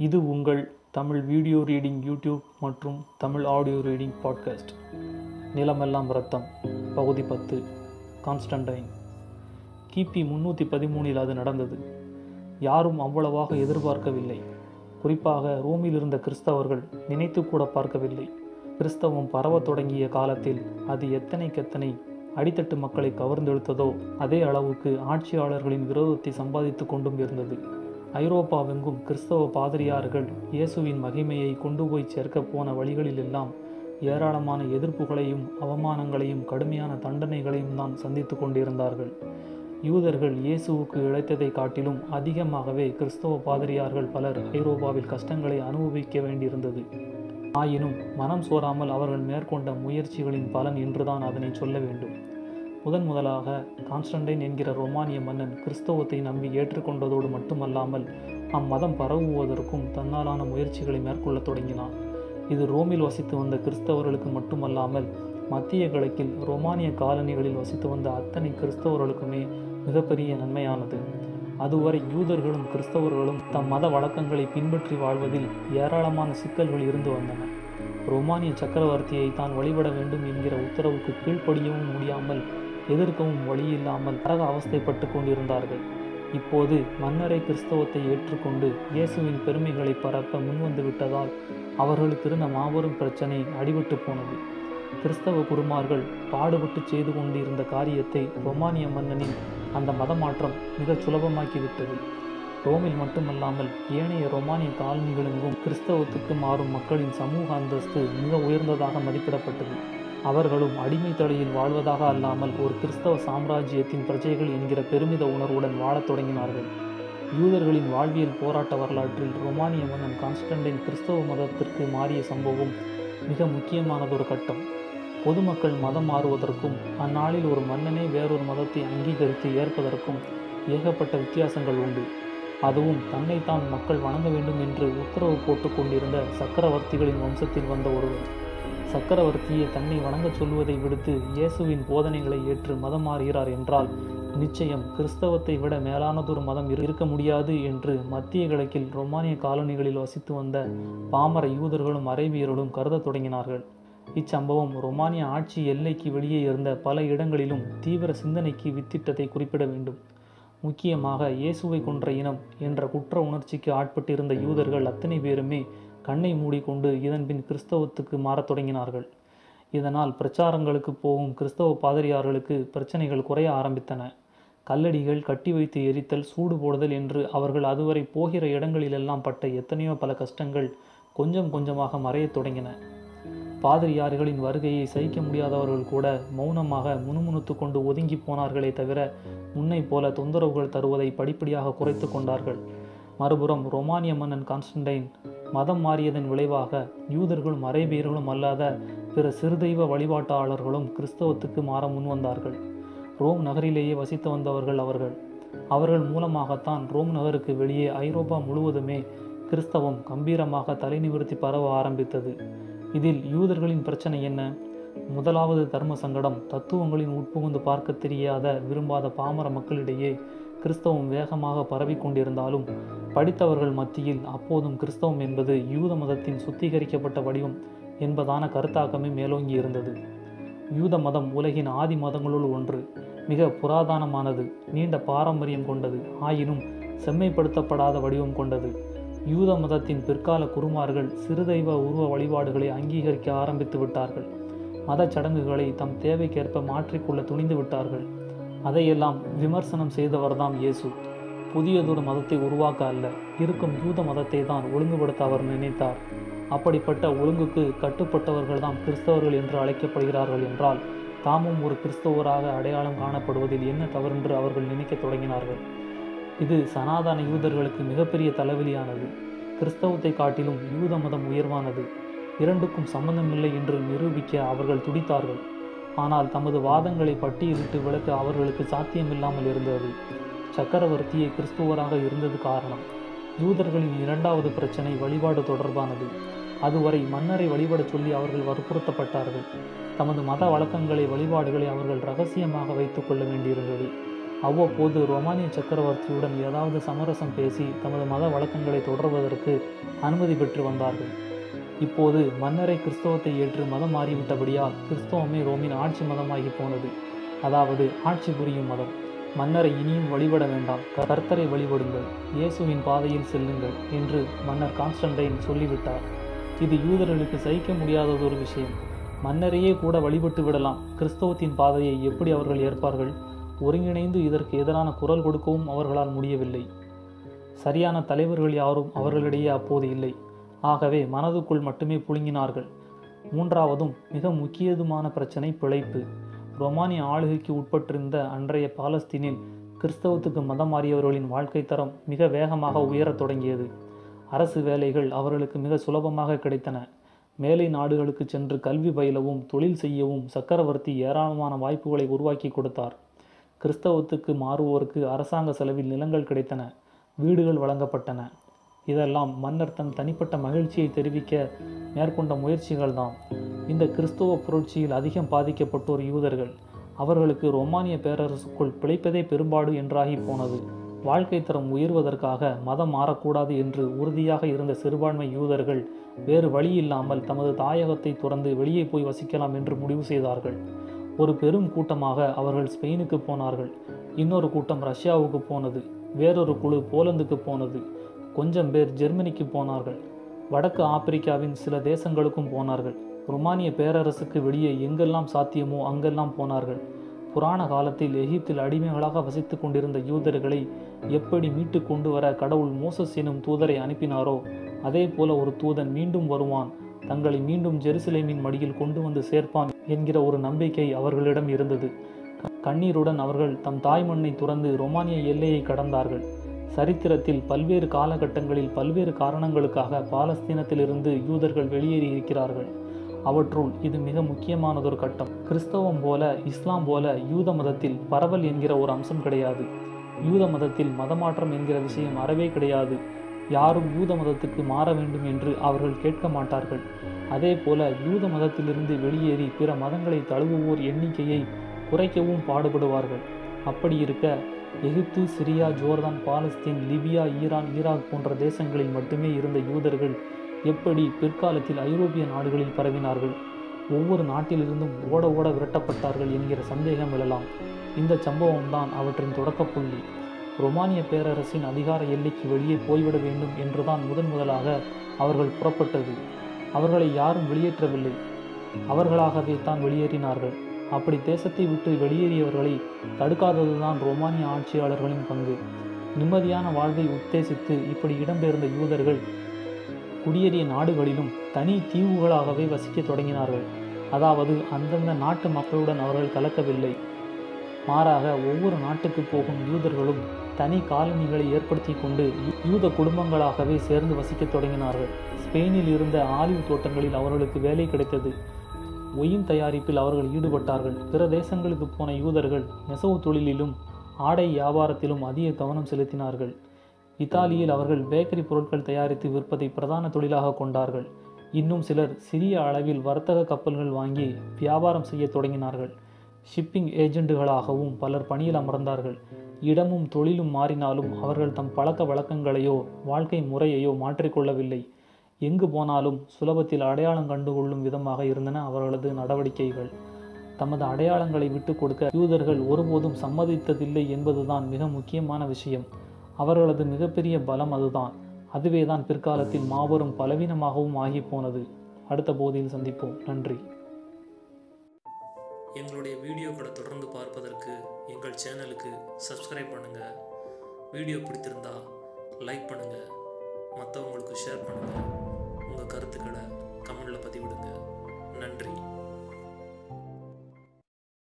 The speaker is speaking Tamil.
இது உங்கள் தமிழ் வீடியோ ரீடிங் யூடியூப் மற்றும் தமிழ் ஆடியோ ரீடிங் பாட்காஸ்ட் நிலமெல்லாம் ரத்தம் பகுதி பத்து கான்ஸ்டன்டைன் கிபி முன்னூற்றி பதிமூணில் அது நடந்தது யாரும் அவ்வளவாக எதிர்பார்க்கவில்லை குறிப்பாக ரோமில் இருந்த கிறிஸ்தவர்கள் நினைத்து கூட பார்க்கவில்லை கிறிஸ்தவம் பரவத் தொடங்கிய காலத்தில் அது எத்தனைக்கெத்தனை அடித்தட்டு மக்களை கவர்ந்தெழுத்ததோ அதே அளவுக்கு ஆட்சியாளர்களின் விரோதத்தை சம்பாதித்து கொண்டும் இருந்தது ஐரோப்பாவெங்கும் கிறிஸ்தவ பாதிரியார்கள் இயேசுவின் மகிமையை கொண்டு போய் சேர்க்க போன வழிகளிலெல்லாம் ஏராளமான எதிர்ப்புகளையும் அவமானங்களையும் கடுமையான தண்டனைகளையும் தான் சந்தித்து கொண்டிருந்தார்கள் யூதர்கள் இயேசுவுக்கு இழைத்ததை காட்டிலும் அதிகமாகவே கிறிஸ்தவ பாதிரியார்கள் பலர் ஐரோப்பாவில் கஷ்டங்களை அனுபவிக்க வேண்டியிருந்தது ஆயினும் மனம் சோராமல் அவர்கள் மேற்கொண்ட முயற்சிகளின் பலன் என்றுதான் அதனை சொல்ல வேண்டும் முதன் முதலாக கான்ஸ்டன்டைன் என்கிற ரோமானிய மன்னன் கிறிஸ்தவத்தை நம்பி ஏற்றுக்கொண்டதோடு மட்டுமல்லாமல் அம்மதம் பரவுவதற்கும் தன்னாலான முயற்சிகளை மேற்கொள்ளத் தொடங்கினான் இது ரோமில் வசித்து வந்த கிறிஸ்தவர்களுக்கு மட்டுமல்லாமல் மத்திய கிழக்கில் ரோமானிய காலனிகளில் வசித்து வந்த அத்தனை கிறிஸ்தவர்களுக்குமே மிகப்பெரிய நன்மையானது அதுவரை யூதர்களும் கிறிஸ்தவர்களும் தம் மத வழக்கங்களை பின்பற்றி வாழ்வதில் ஏராளமான சிக்கல்கள் இருந்து வந்தன ரோமானிய சக்கரவர்த்தியை தான் வழிபட வேண்டும் என்கிற உத்தரவுக்கு கீழ்ப்படியவும் முடியாமல் எதிர்க்கவும் வழியில்லாமல் அரக அவஸ்தைப்பட்டு கொண்டிருந்தார்கள் இப்போது மன்னரை கிறிஸ்தவத்தை ஏற்றுக்கொண்டு இயேசுவின் பெருமைகளை பரப்ப முன்வந்து விட்டதால் அவர்களுக்கு இருந்த மாபெரும் பிரச்சனை அடிபட்டு போனது கிறிஸ்தவ குருமார்கள் பாடுபட்டு செய்து கொண்டிருந்த காரியத்தை ரொமானிய மன்னனின் அந்த மதமாற்றம் மிகச் சுலபமாக்கிவிட்டது ரோமில் மட்டுமல்லாமல் ஏனைய ரோமானிய காலனிகளெங்கும் கிறிஸ்தவத்துக்கு மாறும் மக்களின் சமூக அந்தஸ்து மிக உயர்ந்ததாக மதிப்பிடப்பட்டது அவர்களும் அடிமை தலையில் வாழ்வதாக அல்லாமல் ஒரு கிறிஸ்தவ சாம்ராஜ்யத்தின் பிரஜைகள் என்கிற பெருமித உணர்வுடன் வாழத் தொடங்கினார்கள் யூதர்களின் வாழ்வியல் போராட்ட வரலாற்றில் ரோமானிய மன்னன் கான்ஸ்டன்டைன் கிறிஸ்தவ மதத்திற்கு மாறிய சம்பவம் மிக முக்கியமானதொரு கட்டம் பொதுமக்கள் மதம் மாறுவதற்கும் அந்நாளில் ஒரு மன்னனே வேறொரு மதத்தை அங்கீகரித்து ஏற்பதற்கும் ஏகப்பட்ட வித்தியாசங்கள் உண்டு அதுவும் தன்னைத்தான் மக்கள் வணங்க வேண்டும் என்று உத்தரவு போட்டுக் கொண்டிருந்த சக்கரவர்த்திகளின் வம்சத்தில் வந்த ஒருவர் சக்கரவர்த்தியே தன்னை வணங்கச் சொல்வதை விடுத்து இயேசுவின் போதனைகளை ஏற்று மதம் மாறுகிறார் என்றால் நிச்சயம் கிறிஸ்தவத்தை விட மேலானதொரு மதம் இருக்க முடியாது என்று மத்திய கிழக்கில் ரொமானிய காலனிகளில் வசித்து வந்த பாமர யூதர்களும் அரேபியர்களும் கருதத் தொடங்கினார்கள் இச்சம்பவம் ரொமானிய ஆட்சி எல்லைக்கு வெளியே இருந்த பல இடங்களிலும் தீவிர சிந்தனைக்கு வித்திட்டதை குறிப்பிட வேண்டும் முக்கியமாக இயேசுவை கொன்ற இனம் என்ற குற்ற உணர்ச்சிக்கு ஆட்பட்டிருந்த யூதர்கள் அத்தனை பேருமே கண்ணை மூடிக்கொண்டு இதன்பின் கிறிஸ்தவத்துக்கு மாறத் தொடங்கினார்கள் இதனால் பிரச்சாரங்களுக்கு போகும் கிறிஸ்தவ பாதிரியார்களுக்கு பிரச்சனைகள் குறைய ஆரம்பித்தன கல்லடிகள் கட்டி வைத்து எரித்தல் சூடு போடுதல் என்று அவர்கள் அதுவரை போகிற இடங்களிலெல்லாம் பட்ட எத்தனையோ பல கஷ்டங்கள் கொஞ்சம் கொஞ்சமாக மறையத் தொடங்கின பாதிரியார்களின் வருகையை சகிக்க முடியாதவர்கள் கூட மௌனமாக முணுமுணுத்து கொண்டு ஒதுங்கி போனார்களே தவிர முன்னை போல தொந்தரவுகள் தருவதை படிப்படியாக குறைத்து கொண்டார்கள் மறுபுறம் ரொமானிய மன்னன் கான்ஸ்டன்டைன் மதம் மாறியதன் விளைவாக யூதர்களும் அரேபியர்களும் அல்லாத பிற சிறுதெய்வ வழிபாட்டாளர்களும் கிறிஸ்தவத்துக்கு மாற முன்வந்தார்கள் ரோம் நகரிலேயே வசித்து வந்தவர்கள் அவர்கள் அவர்கள் மூலமாகத்தான் ரோம் நகருக்கு வெளியே ஐரோப்பா முழுவதுமே கிறிஸ்தவம் கம்பீரமாக தலைநிமிர்த்தி பரவ ஆரம்பித்தது இதில் யூதர்களின் பிரச்சனை என்ன முதலாவது தர்ம சங்கடம் தத்துவங்களின் உட்புகுந்து பார்க்க தெரியாத விரும்பாத பாமர மக்களிடையே கிறிஸ்தவம் வேகமாக பரவி கொண்டிருந்தாலும் படித்தவர்கள் மத்தியில் அப்போதும் கிறிஸ்தவம் என்பது யூத மதத்தின் சுத்திகரிக்கப்பட்ட வடிவம் என்பதான கருத்தாக்கமே மேலோங்கி இருந்தது யூத மதம் உலகின் ஆதி மதங்களுள் ஒன்று மிக புராதனமானது நீண்ட பாரம்பரியம் கொண்டது ஆயினும் செம்மைப்படுத்தப்படாத வடிவம் கொண்டது யூத மதத்தின் பிற்கால குருமார்கள் சிறுதெய்வ உருவ வழிபாடுகளை அங்கீகரிக்க ஆரம்பித்து விட்டார்கள் மத சடங்குகளை தம் தேவைக்கேற்ப மாற்றிக்கொள்ள துணிந்து விட்டார்கள் அதையெல்லாம் விமர்சனம் செய்தவர்தாம் இயேசு புதியதொரு மதத்தை உருவாக்க அல்ல இருக்கும் யூத மதத்தை தான் ஒழுங்குபடுத்த அவர் நினைத்தார் அப்படிப்பட்ட ஒழுங்குக்கு கட்டுப்பட்டவர்கள் தாம் கிறிஸ்தவர்கள் என்று அழைக்கப்படுகிறார்கள் என்றால் தாமும் ஒரு கிறிஸ்தவராக அடையாளம் காணப்படுவதில் என்ன தவறென்று அவர்கள் நினைக்கத் தொடங்கினார்கள் இது சனாதன யூதர்களுக்கு மிகப்பெரிய தலைவலியானது கிறிஸ்தவத்தை காட்டிலும் யூத மதம் உயர்வானது இரண்டுக்கும் சம்பந்தமில்லை என்று நிரூபிக்க அவர்கள் துடித்தார்கள் ஆனால் தமது வாதங்களை பட்டியலிட்டு விளக்க அவர்களுக்கு சாத்தியமில்லாமல் இருந்தது சக்கரவர்த்தியை கிறிஸ்துவராக இருந்தது காரணம் யூதர்களின் இரண்டாவது பிரச்சனை வழிபாடு தொடர்பானது அதுவரை மன்னரை வழிபடச் சொல்லி அவர்கள் வற்புறுத்தப்பட்டார்கள் தமது மத வழக்கங்களை வழிபாடுகளை அவர்கள் ரகசியமாக வைத்துக் கொள்ள வேண்டியிருந்தது அவ்வப்போது ரோமானிய சக்கரவர்த்தியுடன் ஏதாவது சமரசம் பேசி தமது மத வழக்கங்களை தொடர்வதற்கு அனுமதி பெற்று வந்தார்கள் இப்போது மன்னரை கிறிஸ்தவத்தை ஏற்று மதம் மாறிவிட்டபடியால் கிறிஸ்தவமே ரோமின் ஆட்சி மதமாகி போனது அதாவது ஆட்சி புரியும் மதம் மன்னரை இனியும் வழிபட வேண்டாம் கர்த்தரை வழிபடுங்கள் இயேசுவின் பாதையில் செல்லுங்கள் என்று மன்னர் கான்ஸ்டன்டைன் சொல்லிவிட்டார் இது யூதர்களுக்கு சகிக்க முடியாததொரு விஷயம் மன்னரையே கூட வழிபட்டு விடலாம் கிறிஸ்தவத்தின் பாதையை எப்படி அவர்கள் ஏற்பார்கள் ஒருங்கிணைந்து இதற்கு எதிரான குரல் கொடுக்கவும் அவர்களால் முடியவில்லை சரியான தலைவர்கள் யாரும் அவர்களிடையே அப்போது இல்லை ஆகவே மனதுக்குள் மட்டுமே புழுங்கினார்கள் மூன்றாவதும் மிக முக்கியதுமான பிரச்சனை பிழைப்பு ரொமானிய ஆளுகைக்கு உட்பட்டிருந்த அன்றைய பாலஸ்தீனில் கிறிஸ்தவத்துக்கு மதம் மாறியவர்களின் வாழ்க்கை தரம் மிக வேகமாக உயரத் தொடங்கியது அரசு வேலைகள் அவர்களுக்கு மிக சுலபமாக கிடைத்தன மேலை நாடுகளுக்கு சென்று கல்வி பயிலவும் தொழில் செய்யவும் சக்கரவர்த்தி ஏராளமான வாய்ப்புகளை உருவாக்கி கொடுத்தார் கிறிஸ்தவத்துக்கு மாறுவோருக்கு அரசாங்க செலவில் நிலங்கள் கிடைத்தன வீடுகள் வழங்கப்பட்டன இதெல்லாம் மன்னர் தன் தனிப்பட்ட மகிழ்ச்சியை தெரிவிக்க மேற்கொண்ட முயற்சிகள்தான் இந்த கிறிஸ்தவ புரட்சியில் அதிகம் பாதிக்கப்பட்டோர் யூதர்கள் அவர்களுக்கு ரோமானிய பேரரசுக்குள் பிழைப்பதே பெரும்பாடு என்றாகி போனது வாழ்க்கை தரம் உயர்வதற்காக மதம் மாறக்கூடாது என்று உறுதியாக இருந்த சிறுபான்மை யூதர்கள் வேறு வழி இல்லாமல் தமது தாயகத்தை துறந்து வெளியே போய் வசிக்கலாம் என்று முடிவு செய்தார்கள் ஒரு பெரும் கூட்டமாக அவர்கள் ஸ்பெயினுக்கு போனார்கள் இன்னொரு கூட்டம் ரஷ்யாவுக்கு போனது வேறொரு குழு போலந்துக்கு போனது கொஞ்சம் பேர் ஜெர்மனிக்கு போனார்கள் வடக்கு ஆப்பிரிக்காவின் சில தேசங்களுக்கும் போனார்கள் ருமானிய பேரரசுக்கு வெளியே எங்கெல்லாம் சாத்தியமோ அங்கெல்லாம் போனார்கள் புராண காலத்தில் எகிப்தில் அடிமைகளாக வசித்துக் கொண்டிருந்த யூதர்களை எப்படி மீட்டு கொண்டு வர கடவுள் மோசஸ் எனும் தூதரை அனுப்பினாரோ அதே போல ஒரு தூதன் மீண்டும் வருவான் தங்களை மீண்டும் ஜெருசலேமின் மடியில் கொண்டு வந்து சேர்ப்பான் என்கிற ஒரு நம்பிக்கை அவர்களிடம் இருந்தது கண்ணீருடன் அவர்கள் தம் தாய் மண்ணை துறந்து ரோமானிய எல்லையை கடந்தார்கள் சரித்திரத்தில் பல்வேறு காலகட்டங்களில் பல்வேறு காரணங்களுக்காக பாலஸ்தீனத்திலிருந்து யூதர்கள் வெளியேறி இருக்கிறார்கள் அவற்றுள் இது மிக முக்கியமானதொரு கட்டம் கிறிஸ்தவம் போல இஸ்லாம் போல யூத மதத்தில் பரவல் என்கிற ஒரு அம்சம் கிடையாது யூத மதத்தில் மதமாற்றம் என்கிற விஷயம் அறவே கிடையாது யாரும் யூத மதத்துக்கு மாற வேண்டும் என்று அவர்கள் கேட்க மாட்டார்கள் அதே போல யூத மதத்திலிருந்து வெளியேறி பிற மதங்களை தழுவுவோர் எண்ணிக்கையை குறைக்கவும் பாடுபடுவார்கள் அப்படி இருக்க Egypt Syria Jordan Palestine Libya Iran Iraq போன்ற தேசங்களில் மட்டுமே இருந்த யூதர்கள் எப்படி பிற்காலத்தில் ஐரோப்பிய நாடுகளில் பரவினார்கள் ஒவ்வொரு நாட்டிலிருந்தும் ஓட ஓட விரட்டப்பட்டார்கள் என்கிற சந்தேகம் எழலாம் இந்த சம்பவம் தான் அவற்றின் தொடக்கப்புள்ளி ரொமானிய பேரரசின் அதிகார எல்லைக்கு வெளியே போய்விட வேண்டும் என்றுதான் முதன் முதலாக அவர்கள் புறப்பட்டது அவர்களை யாரும் வெளியேற்றவில்லை அவர்களாகவே தான் வெளியேறினார்கள் அப்படி தேசத்தை விட்டு வெளியேறியவர்களை தடுக்காததுதான் ரோமானிய ஆட்சியாளர்களின் பங்கு நிம்மதியான வாழ்வை உத்தேசித்து இப்படி இடம்பெயர்ந்த யூதர்கள் குடியேறிய நாடுகளிலும் தனி தீவுகளாகவே வசிக்கத் தொடங்கினார்கள் அதாவது அந்தந்த நாட்டு மக்களுடன் அவர்கள் கலக்கவில்லை மாறாக ஒவ்வொரு நாட்டுக்கு போகும் யூதர்களும் தனி காலனிகளை ஏற்படுத்தி கொண்டு யூத குடும்பங்களாகவே சேர்ந்து வசிக்கத் தொடங்கினார்கள் ஸ்பெயினில் இருந்த ஆலிவ் தோட்டங்களில் அவர்களுக்கு வேலை கிடைத்தது ஒயின் தயாரிப்பில் அவர்கள் ஈடுபட்டார்கள் பிற தேசங்களுக்கு போன யூதர்கள் நெசவு தொழிலிலும் ஆடை வியாபாரத்திலும் அதிக கவனம் செலுத்தினார்கள் இத்தாலியில் அவர்கள் பேக்கரி பொருட்கள் தயாரித்து விற்பதை பிரதான தொழிலாக கொண்டார்கள் இன்னும் சிலர் சிறிய அளவில் வர்த்தக கப்பல்கள் வாங்கி வியாபாரம் செய்ய தொடங்கினார்கள் ஷிப்பிங் ஏஜெண்டுகளாகவும் பலர் பணியில் அமர்ந்தார்கள் இடமும் தொழிலும் மாறினாலும் அவர்கள் தம் பழக்க வழக்கங்களையோ வாழ்க்கை முறையையோ மாற்றிக்கொள்ளவில்லை எங்கு போனாலும் சுலபத்தில் அடையாளம் கண்டுகொள்ளும் விதமாக இருந்தன அவர்களது நடவடிக்கைகள் தமது அடையாளங்களை விட்டு கொடுக்க யூதர்கள் ஒருபோதும் சம்மதித்ததில்லை என்பதுதான் மிக முக்கியமான விஷயம் அவர்களது மிகப்பெரிய பலம் அதுதான் அதுவேதான் பிற்காலத்தில் மாபெரும் பலவீனமாகவும் ஆகி போனது அடுத்த போதில் சந்திப்போம் நன்றி எங்களுடைய வீடியோக்களை தொடர்ந்து பார்ப்பதற்கு எங்கள் சேனலுக்கு சப்ஸ்கிரைப் பண்ணுங்கள் வீடியோ பிடித்திருந்தா லைக் பண்ணுங்கள் மற்றவங்களுக்கு ஷேர் பண்ணுங்கள் உங்கள் கருத்துக்களை கமெண்டில் பதிவிடுங்க நன்றி